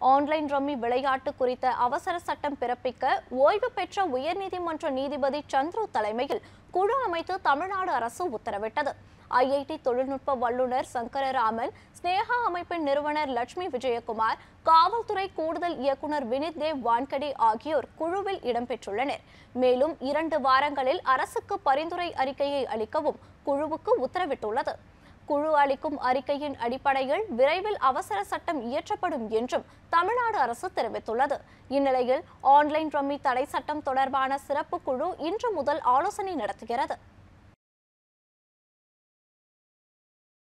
online rummy விளையாட்டு குறித்த அவசர சட்டம் பிறப்பிக்க ஓய்வு பெற்ற உயர்நீதிமன்ற நீதிபதி சந்துரு தலைமையில் குழு அமைத்து தமிழ்நாடு அரசு உத்தரவிட்டது ஐஐடி தொழில்நுட்ப வல்லுநர் சங்கரராமன் ஸ்னேகா அமைப்பின் நிறுவனர் லட்சுமி விஜயகுமார் காவல்துறை கூடுதல் இயக்குனர் வினித் தேவ் வான்கடே ஆகியோர் குழுவில் இடம்பெற்றுள்ளனர் மேலும் இரண்டு வாரங்களில் அரசுக்கு பரிந்துரை அறிக்கையை அளிக்கவும் குழுவுக்கு உத்தரவிட்டுள்ளது குழு அளிக்கும் அறிக்கையின் அடிப்படையில் விரைவில் அவசர சட்டம் இயற்றப்படும் என்றும் தமிழ்நாடு அரசு தெரிவித்துள்ளது இந்நிலையில் ஆன்லைன் ரம்மி தடை சட்டம் தொடர்பான சிறப்பு குழு இன்று முதல் ஆலோசனை நடத்துகிறது